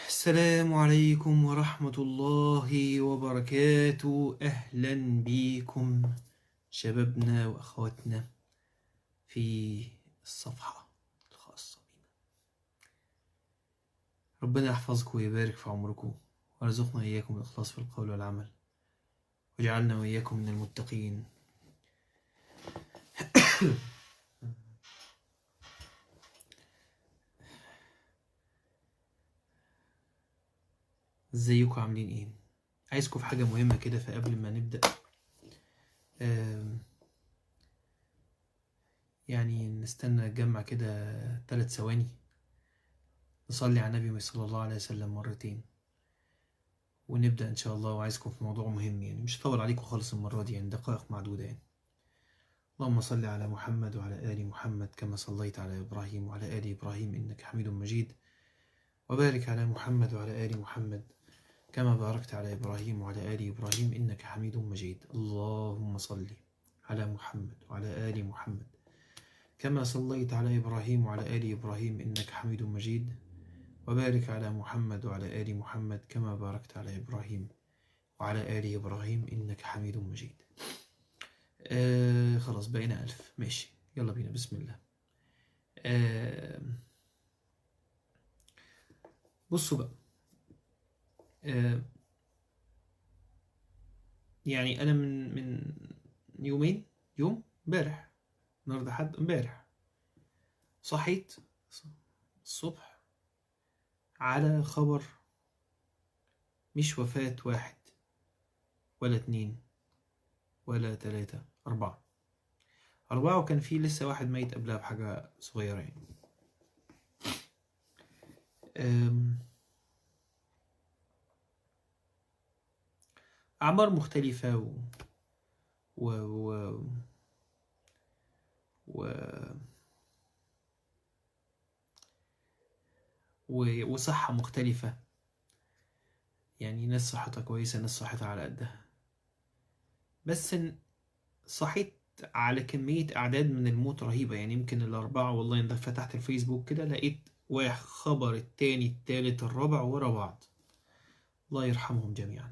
السلام عليكم ورحمة الله وبركاته أهلا بكم شبابنا وأخواتنا في الصفحة الخاصة بنا ربنا يحفظكم ويبارك في عمركم ويرزقنا إياكم الإخلاص في القول والعمل واجعلنا وإياكم من المتقين ازيكم عاملين ايه عايزكم في حاجة مهمة كده فقبل ما نبدأ آم، يعني نستنى نجمع كده ثلاث ثواني نصلي على النبي صلى الله عليه وسلم مرتين ونبدأ إن شاء الله وعايزكم في موضوع مهم يعني مش هطول عليكم خالص المرة دي يعني دقائق معدودة يعني اللهم صل على محمد وعلى آل محمد كما صليت على إبراهيم وعلى آل إبراهيم إنك حميد مجيد وبارك على محمد وعلى آل محمد كما باركت على إبراهيم وعلى آل إبراهيم إنك حميد مجيد اللهم صل على محمد وعلى آل محمد كما صليت على إبراهيم وعلى آل إبراهيم إنك حميد مجيد وبارك على محمد وعلى آل محمد كما باركت على إبراهيم وعلى آل إبراهيم إنك حميد مجيد آه خلاص بقينا ألف ماشي يلا بينا بسم الله آه بصوا بقى آه يعني أنا من من يومين يوم امبارح النهارده حد امبارح صحيت الصبح على خبر مش وفاة واحد ولا اتنين ولا تلاتة أربعة أربعة وكان في لسه واحد ميت قبلها بحاجة صغيرة يعني أم، أعمار مختلفة و و و, و... و... وصحة مختلفة يعني ناس صحتها كويسة ناس صحتها على قدها بس إن صحيت على كمية أعداد من الموت رهيبة يعني يمكن الأربعة والله إن فتحت الفيسبوك كده لقيت واحد خبر التاني التالت الرابع ورا بعض الله يرحمهم جميعا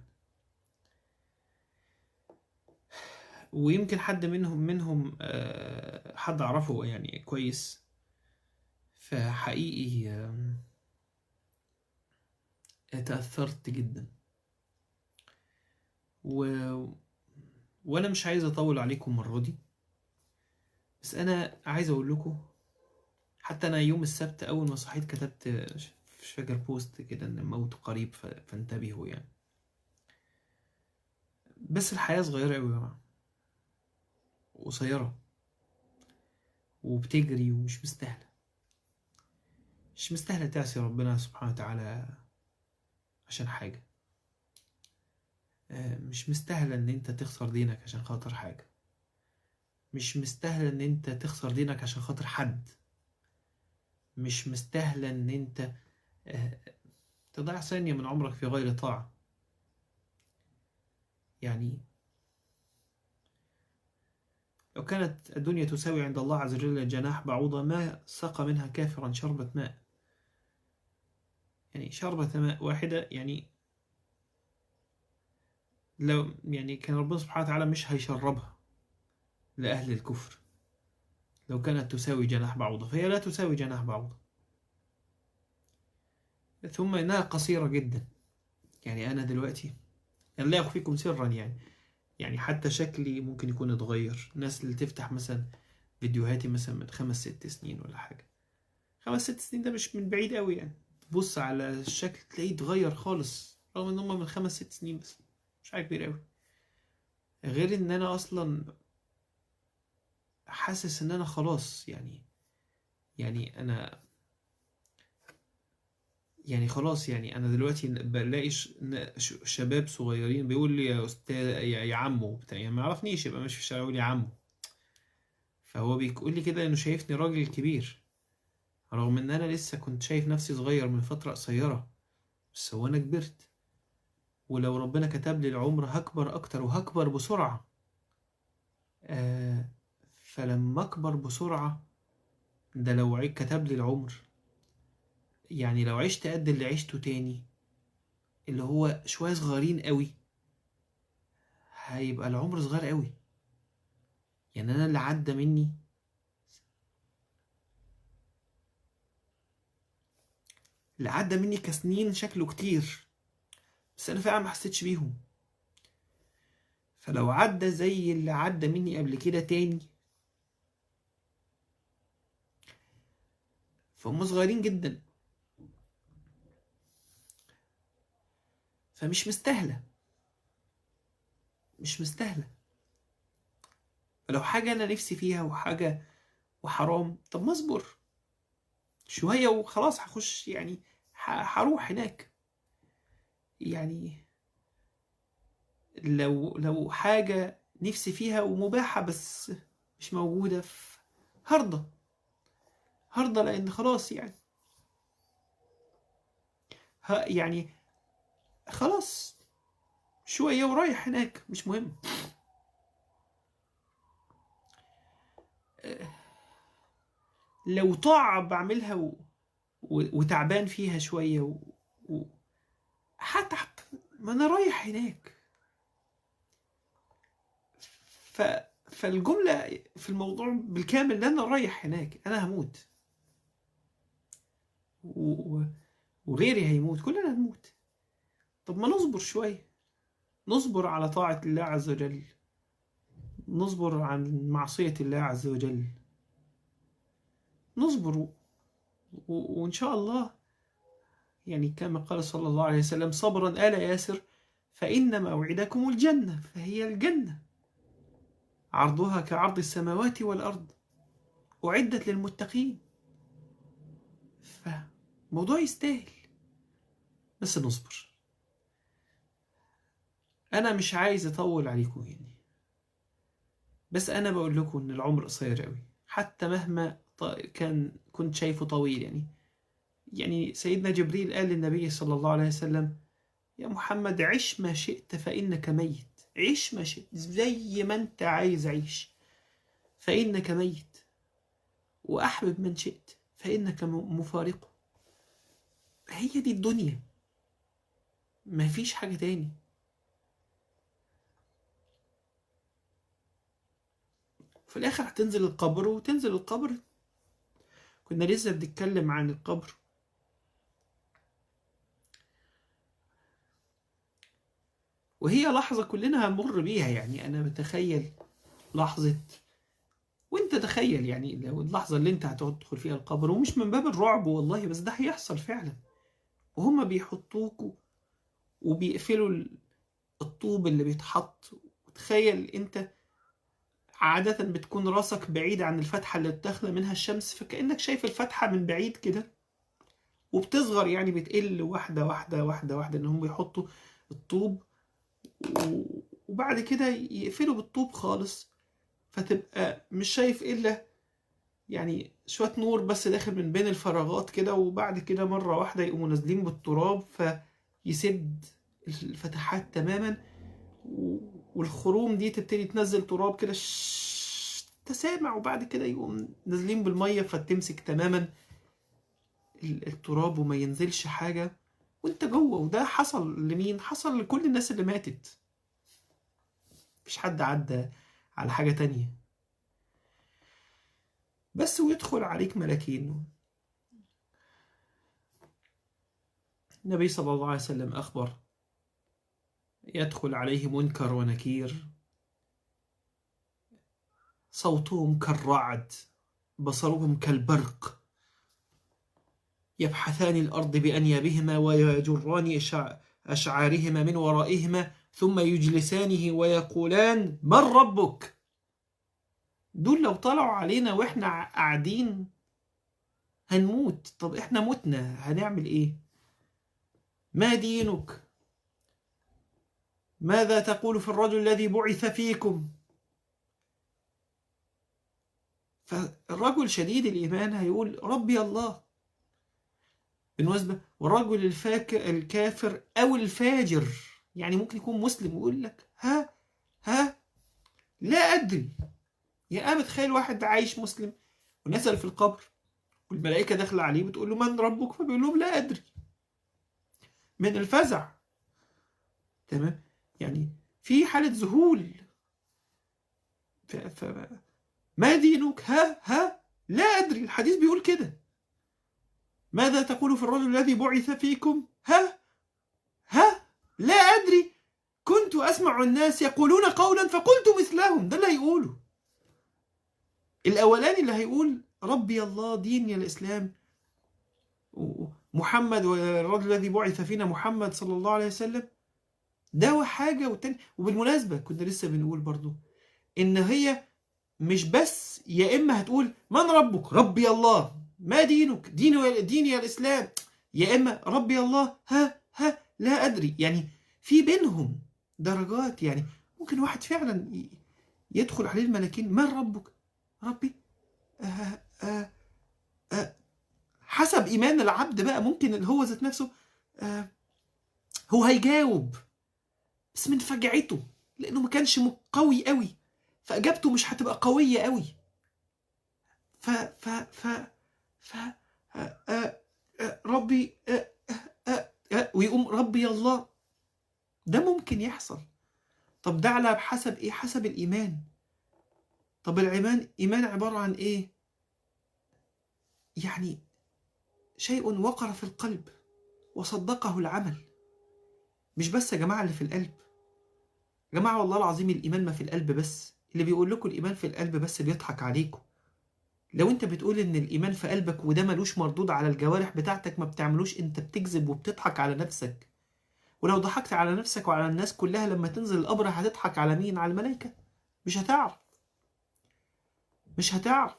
ويمكن حد منهم منهم آه، حد أعرفه يعني كويس فحقيقي آم، تأثرت جدا و... وأنا مش عايز أطول عليكم المرة دي بس أنا عايز أقول لكم حتى أنا يوم السبت أول ما صحيت كتبت مش فاكر بوست كده إن الموت قريب ف... فانتبهوا يعني بس الحياة صغيرة أوي يا جماعة قصيرة وبتجري ومش مستاهلة مش مستاهلة تعصي ربنا سبحانه وتعالى عشان حاجة آه، مش مستاهلة إن أنت تخسر دينك عشان خاطر حاجة مش مستاهلة إن أنت تخسر دينك عشان خاطر حد مش مستاهلة إن أنت آه، تضيع ثانية من عمرك في غير طاعة يعني لو كانت الدنيا تساوي عند الله عز وجل جناح بعوضة ما سقى منها كافرا شربة ماء يعني شربة ماء واحدة يعني لو يعني كان ربنا سبحانه وتعالى مش هيشربها لأهل الكفر لو كانت تساوي جناح بعوضة فهي لا تساوي جناح بعوضة ثم إنها قصيرة جدا يعني أنا دلوقتي يعني لا أخفيكم سرا يعني يعني حتى شكلي ممكن يكون اتغير الناس اللي تفتح مثلا فيديوهاتي مثلا من خمس ست سنين ولا حاجة خمس ست سنين ده مش من بعيد قوي يعني تبص على الشكل تلاقيه اتغير خالص رغم ان هم من خمس ست سنين بس مش حاجة كبيرة قوي غير ان انا اصلا حاسس ان انا خلاص يعني يعني انا يعني خلاص يعني انا دلوقتي بلاقي ش- ن- ش- شباب صغيرين بيقول لي يا استاذ يا يا عمو بتاع يعني ما يعرفنيش يبقى ماشي في الشارع يقول لي يا عمو فهو بيقول لي كده انه شايفني راجل كبير رغم ان انا لسه كنت شايف نفسي صغير من فترة قصيرة بس هو انا كبرت ولو ربنا كتب لي العمر هكبر اكتر وهكبر بسرعة آه فلما اكبر بسرعة ده لو عيد كتب لي العمر يعني لو عشت قد اللي عشته تاني اللي هو شوية صغيرين قوي هيبقى العمر صغير قوي يعني انا اللي عدى مني اللي عدى مني كسنين شكله كتير بس انا فعلا ما حسيتش بيهم فلو عدى زي اللي عدى مني قبل كده تاني فهم صغيرين جدا فمش مستاهلة مش مستاهلة لو حاجة أنا نفسي فيها وحاجة وحرام طب ما اصبر شوية وخلاص هخش يعني ه- هروح هناك يعني لو لو حاجة نفسي فيها ومباحة بس مش موجودة في هرضى هرضى لأن خلاص يعني ها يعني خلاص شوية ورايح هناك مش مهم لو طاعة بعملها و... و... وتعبان فيها شوية و... و... هتعب ما أنا رايح هناك ف... فالجملة في الموضوع بالكامل إن أنا رايح هناك أنا هموت و... وغيري هيموت كلنا هنموت طب ما نصبر شوية نصبر على طاعة الله عز وجل نصبر عن معصية الله عز وجل نصبر و... و... وإن شاء الله يعني كما قال صلى الله عليه وسلم صبرا آل ياسر فإن موعدكم الجنة فهي الجنة عرضها كعرض السماوات والأرض أعدت للمتقين فموضوع يستاهل بس نصبر أنا مش عايز أطول عليكم يعني بس أنا بقول لكم إن العمر قصير أوي حتى مهما كان كنت شايفه طويل يعني يعني سيدنا جبريل قال للنبي صلى الله عليه وسلم يا محمد عش ما شئت فإنك ميت عيش ما شئت زي ما انت عايز عيش فإنك ميت وأحبب من شئت فإنك مفارقه هي دي الدنيا ما فيش حاجة تاني في الآخر هتنزل القبر وتنزل القبر كنا لسه بنتكلم عن القبر وهي لحظة كلنا هنمر بيها يعني أنا بتخيل لحظة وانت تخيل يعني لو اللحظة اللي انت هتدخل فيها القبر ومش من باب الرعب والله بس ده هيحصل فعلا وهما بيحطوكوا وبيقفلوا الطوب اللي بيتحط وتخيل انت عادة بتكون راسك بعيد عن الفتحة اللي بتدخل منها الشمس فكأنك شايف الفتحة من بعيد كده وبتصغر يعني بتقل واحدة واحدة واحدة واحدة ان هم بيحطوا الطوب وبعد كده يقفلوا بالطوب خالص فتبقى مش شايف الا يعني شوية نور بس داخل من بين الفراغات كده وبعد كده مرة واحدة يقوموا نازلين بالتراب فيسد الفتحات تماما والخروم دي تبتدي تنزل تراب كده تسامع وبعد كده يقوم نازلين بالمية فتمسك تماما التراب وما ينزلش حاجة وانت جوه وده حصل لمين حصل لكل الناس اللي ماتت مفيش حد عدى على حاجة تانية بس ويدخل عليك ملاكين النبي صلى الله عليه وسلم أخبر يدخل عليه منكر ونكير صوتهم كالرعد بصرهم كالبرق يبحثان الأرض بأنيابهما ويجران أشعارهما من ورائهما ثم يجلسانه ويقولان من ربك دول لو طلعوا علينا واحنا قاعدين هنموت طب احنا متنا هنعمل ايه ما دينك ماذا تقول في الرجل الذي بعث فيكم فالرجل شديد الإيمان هيقول ربي الله بالنسبة والرجل الفاكر الكافر أو الفاجر يعني ممكن يكون مسلم ويقول لك ها ها لا أدري يا أبا تخيل واحد عايش مسلم ونزل في القبر والملائكة داخلة عليه بتقول له من ربك فبيقول لهم لا أدري من الفزع تمام يعني في حالة ذهول ف... ف... ما دينك ها ها لا أدري الحديث بيقول كده ماذا تقول في الرجل الذي بعث فيكم ها ها لا أدري كنت أسمع الناس يقولون قولا فقلت مثلهم ده اللي هيقوله الأولاني اللي هيقول ربي الله ديني الإسلام محمد والرجل الذي بعث فينا محمد صلى الله عليه وسلم ده حاجة والتاني وبالمناسبة كنا لسه بنقول برضو إن هي مش بس يا إما هتقول من ربك ربي الله ما دينك ديني ديني الإسلام يا إما ربي الله ها ها لا أدري يعني في بينهم درجات يعني ممكن واحد فعلا يدخل عليه الملكين من ربك ربي آه آه آه حسب إيمان العبد بقى ممكن اللي هو ذات نفسه آه هو هيجاوب بس من فجعته لأنه ما كانش قوي قوي فإجابته مش هتبقى قوية قوي ف ف ف ف آه آه آه ربي آه آه آه ويقوم ربي الله ده ممكن يحصل طب ده على حسب ايه حسب الايمان طب الايمان ايمان عباره عن ايه يعني شيء وقر في القلب وصدقه العمل مش بس يا جماعه اللي في القلب يا جماعه والله العظيم الايمان ما في القلب بس اللي بيقول لكم الايمان في القلب بس بيضحك عليكم لو انت بتقول ان الايمان في قلبك وده ملوش مردود على الجوارح بتاعتك ما بتعملوش انت بتكذب وبتضحك على نفسك ولو ضحكت على نفسك وعلى الناس كلها لما تنزل القبر هتضحك على مين على الملائكة مش هتعرف مش هتعرف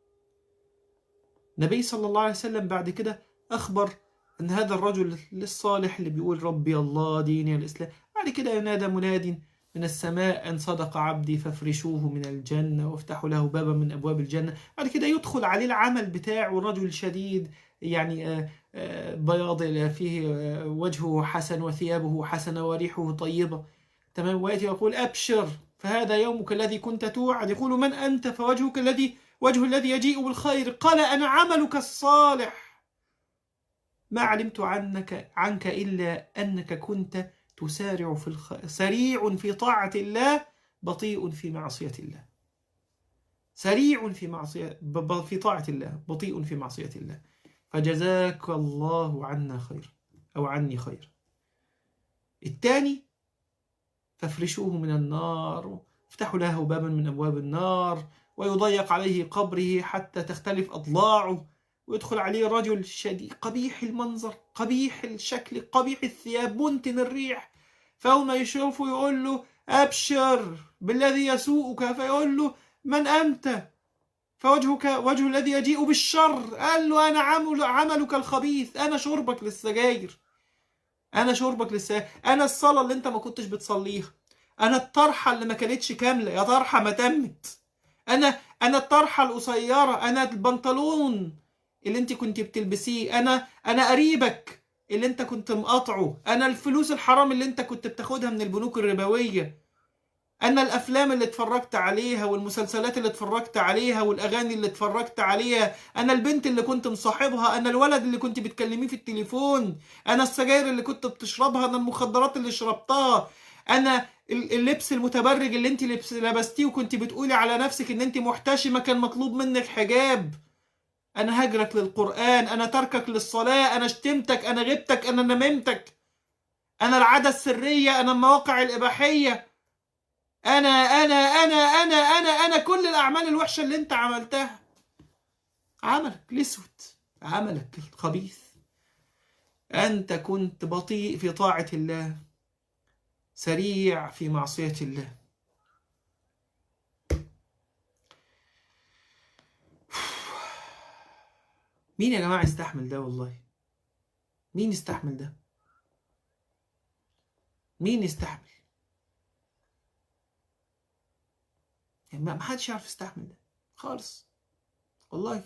النبي صلى الله عليه وسلم بعد كده أخبر أن هذا الرجل الصالح اللي بيقول ربي الله ديني الإسلام بعد كده ينادى مناد من السماء أن صدق عبدي فافرشوه من الجنة وافتحوا له بابا من أبواب الجنة بعد كده يدخل عليه العمل بتاعه رجل شديد يعني بياض فيه وجهه حسن وثيابه حسنة وريحه طيبة تمام ويأتي ويقول أبشر فهذا يومك الذي كنت توعد يقول من أنت فوجهك الذي وجه الذي يجيء بالخير قال أنا عملك الصالح ما علمت عنك عنك إلا أنك كنت تسارع في الخ... سريع في طاعة الله بطيء في معصية الله سريع في معصية في طاعة الله بطيء في معصية الله فجزاك الله عنا خير أو عني خير الثاني فافرشوه من النار افتحوا له بابا من أبواب النار ويضيق عليه قبره حتى تختلف أضلاعه ويدخل عليه رجل شديد قبيح المنظر قبيح الشكل قبيح الثياب منتن الريح فأول ما يشوفه يقول له أبشر بالذي يسوءك فيقول له من أنت فوجهك وجه الذي يجيء بالشر قال له أنا عمل عملك الخبيث أنا شربك للسجاير أنا شربك للسجاير أنا الصلاة اللي أنت ما كنتش بتصليها أنا الطرحة اللي ما كانتش كاملة يا طرحة ما تمت أنا أنا الطرحة القصيرة أنا البنطلون اللي أنت كنت بتلبسيه أنا أنا قريبك اللي أنت كنت مقاطعه أنا الفلوس الحرام اللي أنت كنت بتاخدها من البنوك الربوية أنا الأفلام اللي اتفرجت عليها والمسلسلات اللي اتفرجت عليها والأغاني اللي اتفرجت عليها أنا البنت اللي كنت مصاحبها أنا الولد اللي كنت بتكلميه في التليفون أنا السجاير اللي كنت بتشربها أنا المخدرات اللي شربتها أنا اللبس المتبرج اللي انت لبستيه وكنت بتقولي على نفسك ان انت محتشمة كان مطلوب منك حجاب أنا هجرك للقرآن أنا تركك للصلاة أنا شتمتك أنا غبتك أنا نممتك أنا العادة السرية أنا المواقع الإباحية أنا أنا أنا أنا أنا أنا كل الأعمال الوحشة اللي أنت عملتها عملك الأسود عملك الخبيث أنت كنت بطيء في طاعة الله سريع في معصية الله مين يا جماعة يستحمل ده والله مين يستحمل ده مين يستحمل يعني ما حدش يعرف يستحمل ده خالص والله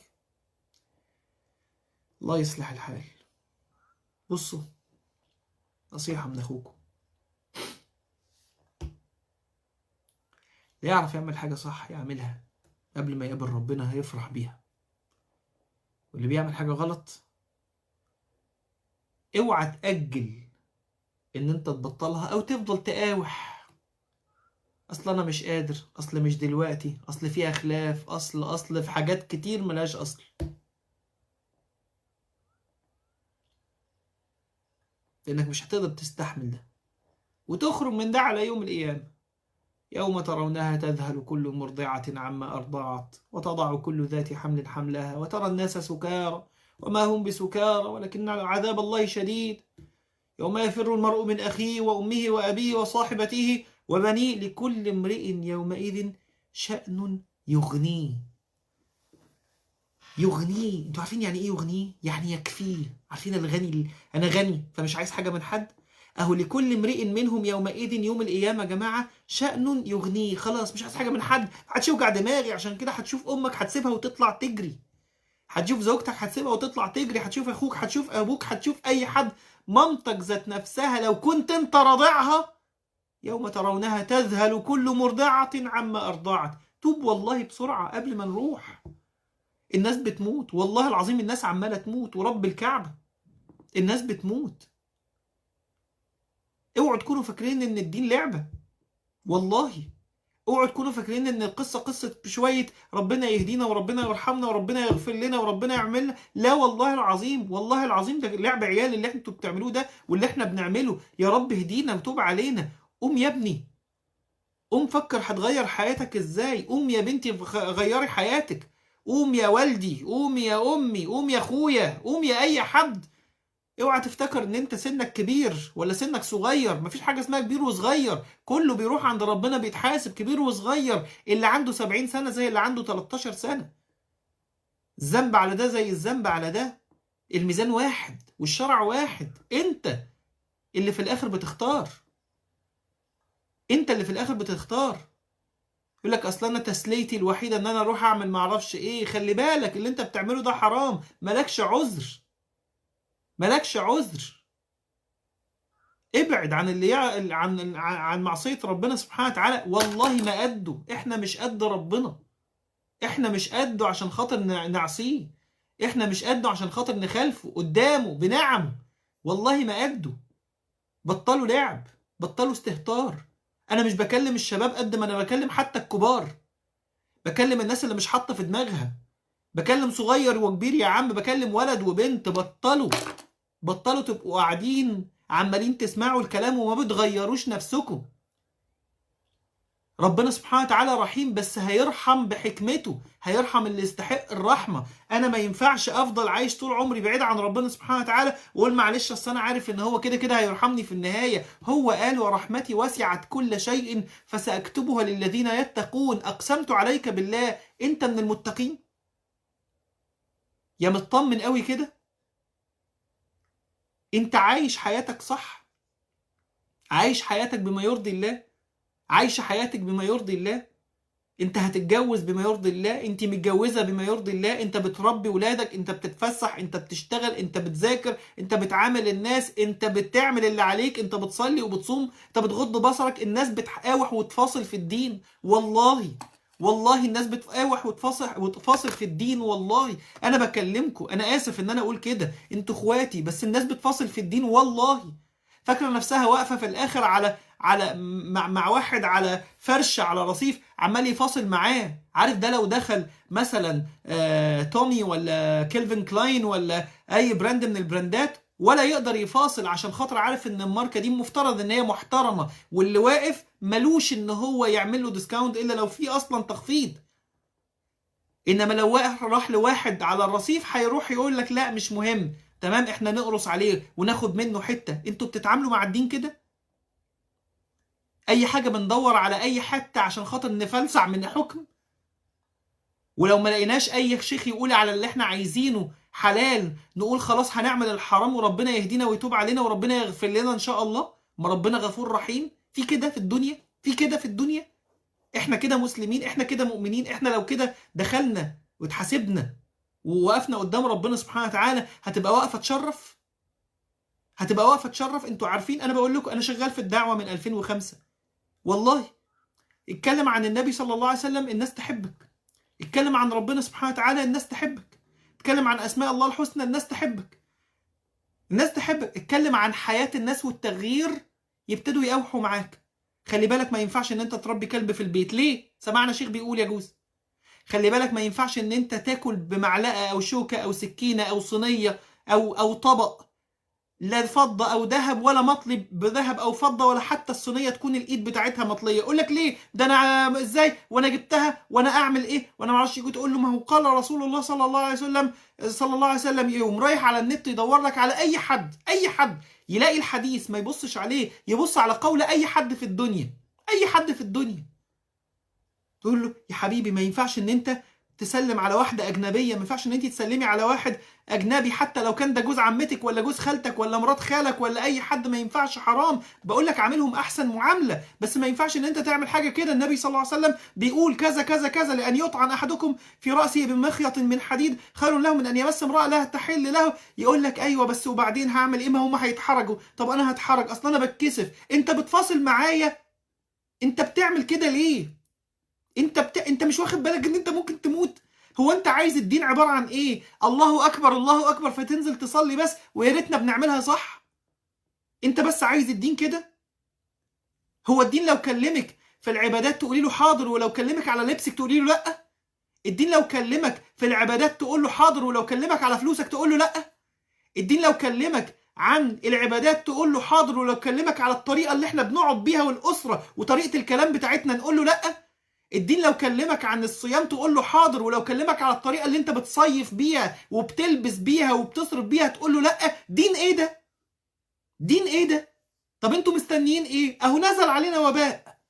الله يصلح الحال بصوا نصيحة من أخوكم اللي يعرف يعمل حاجة صح يعملها قبل ما يقابل ربنا هيفرح بيها واللي بيعمل حاجة غلط اوعى تأجل ان انت تبطلها او تفضل تقاوح اصل انا مش قادر اصل مش دلوقتي اصل فيها خلاف اصل اصل في حاجات كتير ملهاش اصل لانك مش هتقدر تستحمل ده وتخرج من ده على يوم القيامة يوم ترونها تذهل كل مرضعة عما أرضعت وتضع كل ذات حمل حملها وترى الناس سكارى وما هم بسكارى ولكن عذاب الله شديد يوم يفر المرء من أخيه وأمه وأبيه وصاحبته وبنيه لكل امرئ يومئذ شأن يغنيه يغنيه انتوا عارفين يعني ايه يغنيه يعني يكفيه عارفين الغني اللي- انا غني فمش عايز حاجه من حد اهو لكل امرئ منهم يومئذ يوم القيامه يا جماعه شأن يغنيه خلاص مش عايز حاجه من حد محدش يوجع دماغي عشان كده هتشوف امك هتسيبها وتطلع تجري هتشوف زوجتك هتسيبها وتطلع تجري هتشوف اخوك هتشوف ابوك هتشوف اي حد مامتك ذات نفسها لو كنت انت راضعها يوم ترونها تذهل كل مرضعة عما أرضعت توب والله بسرعة قبل ما نروح الناس بتموت والله العظيم الناس عمالة تموت ورب الكعبة الناس بتموت اوعوا تكونوا فاكرين ان الدين لعبة والله اوعوا تكونوا فاكرين ان القصة قصة شوية ربنا يهدينا وربنا يرحمنا وربنا يغفر لنا وربنا يعملنا لا والله العظيم والله العظيم ده لعب عيال اللي انتوا بتعملوه ده واللي احنا بنعمله يا رب اهدينا وتوب علينا قوم يا ابني قوم فكر هتغير حياتك ازاي قوم يا بنتي غ- غيري حياتك قوم يا والدي قوم يا امي قوم يا اخويا قوم يا اي حد اوعى تفتكر ان انت سنك كبير ولا سنك صغير مفيش حاجه اسمها كبير وصغير كله بيروح عند ربنا بيتحاسب كبير وصغير اللي عنده 70 سنه زي اللي عنده 13 سنه الذنب على ده زي الذنب على ده الميزان واحد والشرع واحد انت اللي في الاخر بتختار انت اللي في الاخر بتختار يقول لك اصل انا تسليتي الوحيده ان انا اروح اعمل معرفش ايه خلي بالك اللي انت بتعمله ده حرام مالكش عذر مالكش عذر ابعد عن اللي يع... عن عن معصيه ربنا سبحانه وتعالى والله ما قده احنا مش قد ربنا احنا مش قده عشان خاطر ن- نعصيه احنا مش قده عشان خاطر نخالفه قدامه بنعم والله ما قده بطلوا لعب بطلوا استهتار انا مش بكلم الشباب قد ما انا بكلم حتى الكبار بكلم الناس اللي مش حاطه في دماغها بكلم صغير وكبير يا عم بكلم ولد وبنت بطلوا بطلوا تبقوا قاعدين عمالين تسمعوا الكلام وما بتغيروش نفسكم ربنا سبحانه وتعالى رحيم بس هيرحم بحكمته هيرحم اللي يستحق الرحمة أنا ما ينفعش أفضل عايش طول عمري بعيد عن ربنا سبحانه وتعالى وأقول معلش أصل أنا عارف إن هو كده كده هيرحمني في النهاية هو قال ورحمتي وسعت كل شيء فسأكتبها للذين يتقون أقسمت عليك بالله أنت من المتقين يا مطمن قوي كده أنت عايش حياتك صح عايش حياتك بما يرضي الله عايشة حياتك بما يرضي الله انت هتتجوز بما يرضي الله انت متجوزة بما يرضي الله انت بتربي ولادك انت بتتفسح انت بتشتغل انت بتذاكر انت بتعامل الناس انت بتعمل اللي عليك انت بتصلي وبتصوم انت بتغض بصرك الناس بتقاوح وتفاصل في الدين والله والله الناس بتقاوح وتفاصل وتفاصل في الدين والله انا بكلمكم انا اسف ان انا اقول كده انتوا اخواتي بس الناس بتفاصل في الدين والله فاكره نفسها واقفه في الاخر على على مع, مع واحد على فرش على رصيف عمال يفاصل معاه عارف ده لو دخل مثلا آه تومي ولا كيلفن كلاين ولا اي براند من البراندات ولا يقدر يفاصل عشان خاطر عارف ان الماركه دي مفترض ان هي محترمه واللي واقف ملوش ان هو يعمل له ديسكاونت الا لو في اصلا تخفيض انما لو واقف راح لواحد على الرصيف هيروح يقول لك لا مش مهم تمام احنا نقرص عليه وناخد منه حته انتوا بتتعاملوا مع الدين كده اي حاجه بندور على اي حته عشان خاطر نفلسع من حكم ولو ما لقيناش اي شيخ يقول على اللي احنا عايزينه حلال نقول خلاص هنعمل الحرام وربنا يهدينا ويتوب علينا وربنا يغفر لنا ان شاء الله ما ربنا غفور رحيم في كده في الدنيا في كده في الدنيا احنا كده مسلمين احنا كده مؤمنين احنا لو كده دخلنا واتحاسبنا ووقفنا قدام ربنا سبحانه وتعالى هتبقى واقفه تشرف هتبقى واقفه تشرف انتوا عارفين انا بقول لكم انا شغال في الدعوه من 2005 والله اتكلم عن النبي صلى الله عليه وسلم الناس تحبك اتكلم عن ربنا سبحانه وتعالى الناس تحبك تتكلم عن اسماء الله الحسنى الناس تحبك الناس تحبك اتكلم عن حياه الناس والتغيير يبتدوا يقاوحوا معاك خلي بالك ما ينفعش ان انت تربي كلب في البيت ليه سمعنا شيخ بيقول يجوز خلي بالك ما ينفعش ان انت تاكل بمعلقه او شوكه او سكينه او صينيه او او طبق لا فضه او ذهب ولا مطلي بذهب او فضه ولا حتى الصينيه تكون الايد بتاعتها مطليه يقول لك ليه ده انا ازاي وانا جبتها وانا اعمل ايه وانا ما اعرفش يجي تقول له ما هو قال رسول الله صلى الله عليه وسلم صلى الله عليه وسلم يوم رايح على النت يدور لك على اي حد اي حد يلاقي الحديث ما يبصش عليه يبص على قول اي حد في الدنيا اي حد في الدنيا تقول له يا حبيبي ما ينفعش ان انت تسلم على واحده اجنبيه ما ينفعش ان انت تسلمي على واحد اجنبي حتى لو كان ده جوز عمتك ولا جوز خالتك ولا مرات خالك ولا اي حد ما ينفعش حرام بقول لك عاملهم احسن معامله بس ما ينفعش ان انت تعمل حاجه كده النبي صلى الله عليه وسلم بيقول كذا كذا كذا لان يطعن احدكم في راسه بمخيط من حديد خير له من ان يمس امراه لا تحل له يقول لك ايوه بس وبعدين هعمل ايه ما هم هيتحرجوا طب انا هتحرج اصل انا بتكسف انت بتفاصل معايا انت بتعمل كده ليه انت بت... انت مش واخد بالك ان انت ممكن تموت هو انت عايز الدين عباره عن ايه الله اكبر الله اكبر فتنزل تصلي بس ويا ريتنا بنعملها صح انت بس عايز الدين كده هو الدين لو كلمك في العبادات تقولي له حاضر ولو كلمك على لبسك تقولي له لا الدين لو كلمك في العبادات تقول له حاضر ولو كلمك على فلوسك تقول له لا الدين لو كلمك عن العبادات تقول له حاضر ولو كلمك على الطريقه اللي احنا بنقعد بيها والاسره وطريقه الكلام بتاعتنا نقول له لا الدين لو كلمك عن الصيام تقول له حاضر ولو كلمك على الطريقه اللي انت بتصيف بيها وبتلبس بيها وبتصرف بيها تقول له لا دين ايه ده دين ايه ده طب انتوا مستنيين ايه اهو نزل علينا وباء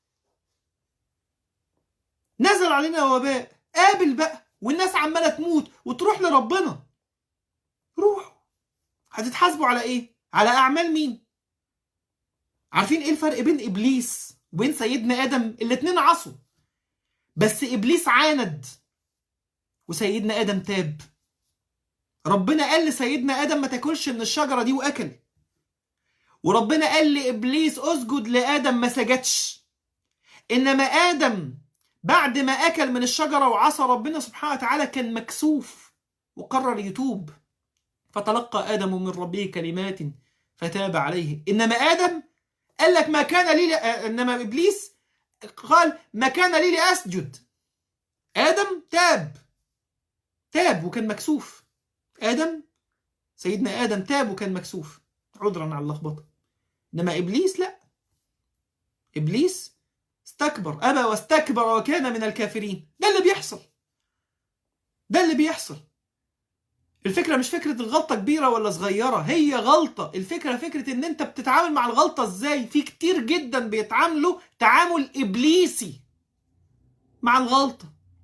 نزل علينا وباء قابل بقى والناس عماله تموت وتروح لربنا روحوا هتتحاسبوا على ايه على اعمال مين عارفين ايه الفرق بين ابليس وبين سيدنا ادم الاتنين عصوا بس ابليس عاند وسيدنا ادم تاب ربنا قال لسيدنا ادم ما تاكلش من الشجره دي واكل وربنا قال لابليس اسجد لادم ما سجدش انما ادم بعد ما اكل من الشجره وعصى ربنا سبحانه وتعالى كان مكسوف وقرر يتوب فتلقى ادم من ربه كلمات فتاب عليه انما ادم قال لك ما كان لي انما ابليس قال ما كان لي لأسجد آدم تاب تاب وكان مكسوف آدم سيدنا آدم تاب وكان مكسوف عذرا على اللخبطة إنما إبليس لا إبليس استكبر أبى واستكبر وكان من الكافرين ده اللي بيحصل ده اللي بيحصل الفكرة مش فكرة الغلطة كبيرة ولا صغيرة هي غلطة الفكرة فكرة ان انت بتتعامل مع الغلطة ازاي في كتير جدا بيتعاملوا تعامل ابليسي مع الغلطة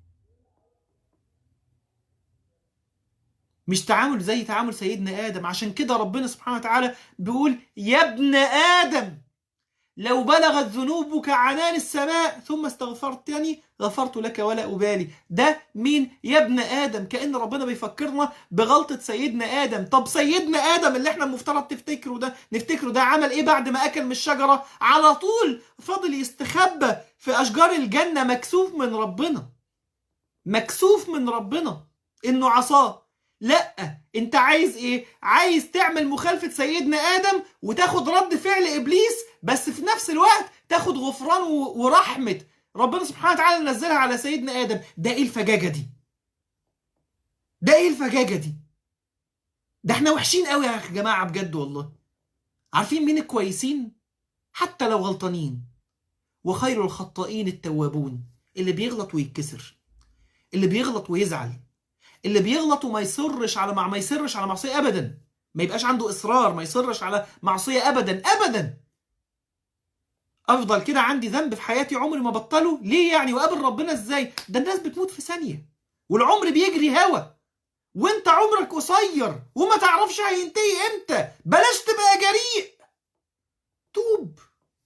مش تعامل زي تعامل سيدنا آدم عشان كده ربنا سبحانه وتعالى بيقول يا ابن آدم لو بلغت ذنوبك عنان السماء ثم استغفرتني غفرت لك ولا أبالي ده مين يا ابن آدم كأن ربنا بيفكرنا بغلطة سيدنا آدم طب سيدنا آدم اللي احنا المفترض تفتكره ده نفتكره ده عمل ايه بعد ما أكل من الشجرة على طول فضل يستخبى في أشجار الجنة مكسوف من ربنا مكسوف من ربنا إنه عصاه لا انت عايز ايه عايز تعمل مخالفة سيدنا آدم وتاخد رد فعل إبليس بس في نفس الوقت تاخد غفران ورحمة ربنا سبحانه وتعالى نزلها على سيدنا آدم ده ايه الفجاجة دي ده ايه الفجاجة دي ده احنا وحشين قوي يا جماعة بجد والله عارفين مين الكويسين حتى لو غلطانين وخير الخطائين التوابون اللي بيغلط ويتكسر اللي بيغلط ويزعل اللي بيغلط وما يصرش على مع ما يصرش على معصيه ابدا ما يبقاش عنده اصرار ما يصرش على معصيه ابدا ابدا افضل كده عندي ذنب في حياتي عمري ما بطله ليه يعني وقابل ربنا ازاي ده الناس بتموت في ثانيه والعمر بيجري هوا وانت عمرك قصير وما تعرفش هينتهي امتى بلاش تبقى جريء توب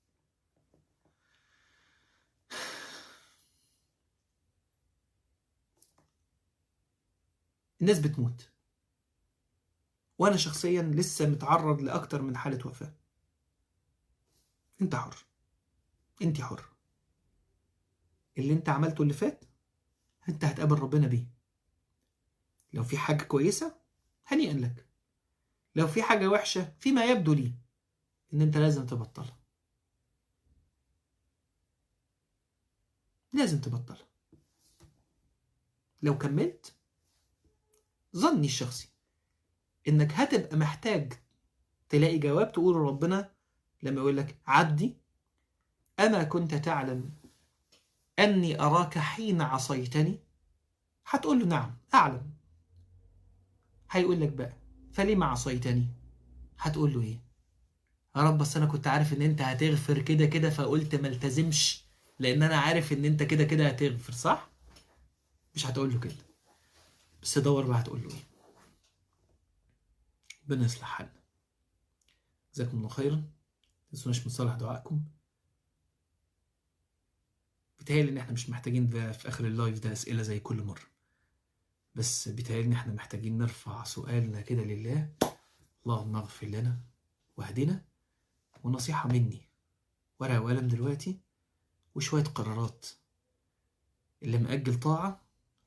الناس بتموت وانا شخصيا لسه متعرض لاكتر من حاله وفاه انت حر انت حر اللي انت عملته اللي فات انت هتقابل ربنا بيه لو في حاجة كويسة هنيئا لك لو في حاجة وحشة فيما يبدو لي إن أنت لازم تبطلها لازم تبطلها لو كملت ظني الشخصي إنك هتبقى محتاج تلاقي جواب تقول ربنا لما يقول لك عبدي أما كنت تعلم أني أراك حين عصيتني هتقول له نعم أعلم هيقول لك بقى فلما عصيتني هتقول له إيه يا رب بس أنا كنت عارف إن أنت هتغفر كده كده فقلت ما التزمش لأن أنا عارف إن أنت كده كده هتغفر صح مش هتقول له كده بس دور بقى هتقول له إيه ربنا يصلح حالنا جزاكم الله خيرا تنسوناش من صالح دعائكم بيتهيألي إن إحنا مش محتاجين ده في آخر اللايف ده أسئلة زي كل مرة بس بيتهيألي إن إحنا محتاجين نرفع سؤالنا كده لله اللهم اغفر لنا واهدنا ونصيحة مني ورقة وقلم دلوقتي وشوية قرارات اللي مأجل طاعة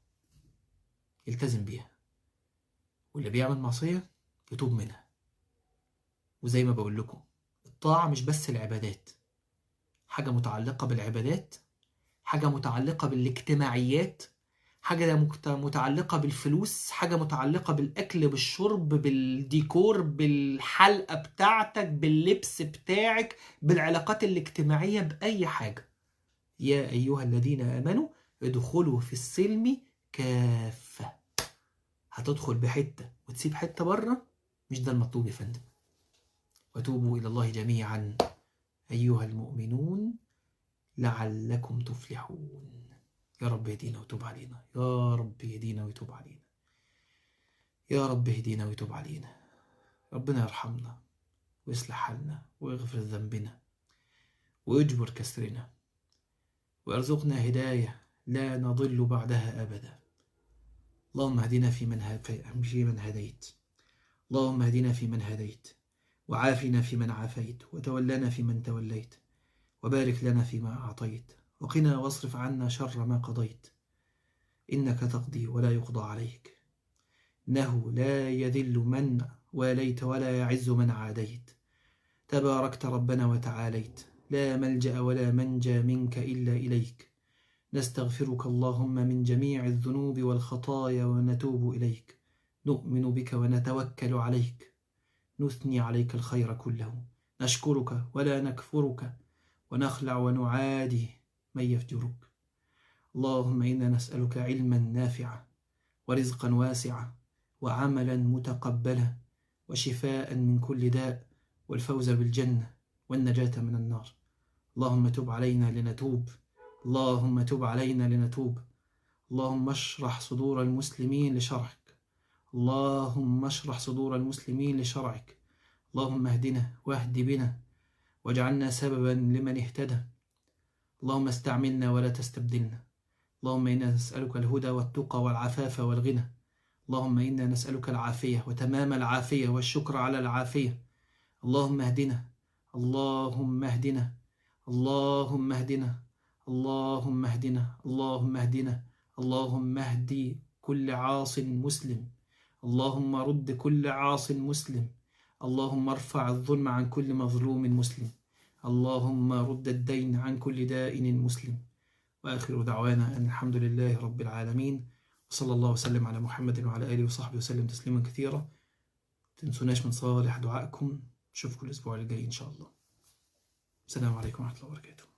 يلتزم بيها واللي بيعمل معصية يتوب منها وزي ما بقول لكم الطاعة مش بس العبادات حاجة متعلقة بالعبادات حاجة متعلقة بالاجتماعيات حاجة مكت- متعلقة بالفلوس حاجة متعلقة بالأكل بالشرب بالديكور بالحلقة بتاعتك باللبس بتاعك بالعلاقات الاجتماعية بأي حاجة يا أيها الذين آمنوا ادخلوا في السلم كافة هتدخل بحتة وتسيب حتة بره مش ده المطلوب يا فندم وتوبوا إلى الله جميعا أيها المؤمنون لعلكم تفلحون يا رب اهدينا وتوب علينا يا رب اهدينا ويتوب علينا يا رب اهدينا ويتوب علينا ربنا يرحمنا ويصلح حالنا ويغفر ذنبنا ويجبر كسرنا ويرزقنا هداية لا نضل بعدها أبدا اللهم اهدنا في من ه- في من هديت اللهم اهدنا في من هديت وعافنا في من عافيت وتولنا في من توليت وبارك لنا فيما أعطيت وقنا واصرف عنا شر ما قضيت إنك تقضي ولا يقضى عليك إنه لا يذل من واليت ولا يعز من عاديت تباركت ربنا وتعاليت لا ملجأ ولا منجى منك إلا إليك نستغفرك اللهم من جميع الذنوب والخطايا ونتوب إليك نؤمن بك ونتوكل عليك نثني عليك الخير كله نشكرك ولا نكفرك ونخلع ونعادي من يفجرك اللهم إنا نسألك علما نافعا ورزقا واسعا وعملا متقبلا وشفاء من كل داء والفوز بالجنة والنجاة من النار اللهم تب علينا لنتوب اللهم تب علينا لنتوب اللهم اشرح صدور المسلمين لشرعك اللهم اشرح صدور المسلمين لشرعك اللهم اهدنا واهد بنا واجعلنا سببا لمن اهتدى اللهم استعملنا ولا تستبدلنا اللهم إنا نسألك الهدى والتقى والعفاف والغنى اللهم إنا نسألك العافية وتمام العافية والشكر على العافية اللهم اهدنا اللهم اهدنا اللهم اهدنا اللهم اهدنا اللهم اهدنا اللهم اهدي كل عاص مسلم اللهم رد كل عاص مسلم اللهم ارفع الظلم عن كل مظلوم مسلم اللهم رد الدين عن كل دائن مسلم وآخر دعوانا أن الحمد لله رب العالمين وصلى الله وسلم على محمد وعلى آله وصحبه وسلم تسليما كثيرا تنسوناش من صالح دعائكم نشوفكم الأسبوع الجاي إن شاء الله السلام عليكم ورحمة الله وبركاته